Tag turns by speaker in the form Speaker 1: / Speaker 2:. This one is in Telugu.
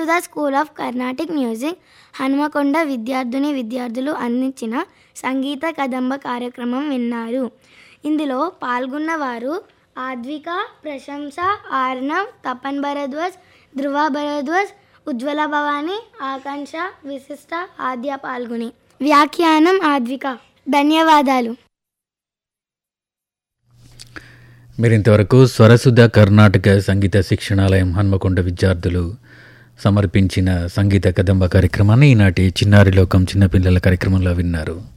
Speaker 1: స్వరసుధ school of Carnatic music Hanumakonda విద్యార్థిని విద్యార్థులు అందించిన సంగీత కదంబ కార్యక్రమం విన్నారు ఇందులో పాల్గొన్న వారు ఆద్విక ప్రశంస ఆర్నవ్ తపన్ భరద్వాజ్ ధృవ భరద్వాజ్ ఉజ్వల భవాని ఆకాంక్ష విశిష్ట ఆద్య పాల్గొని వ్యాఖ్యానం ఆద్విక ధన్యవాదాలు
Speaker 2: మీరు ఇంతవరకు స్వరసుధ కర్ణాటక సంగీత శిక్షణాలయం హన్మకొండ విద్యార్థులు సమర్పించిన సంగీత కదంబ కార్యక్రమాన్ని ఈనాటి చిన్నారి లోకం చిన్నపిల్లల కార్యక్రమంలో విన్నారు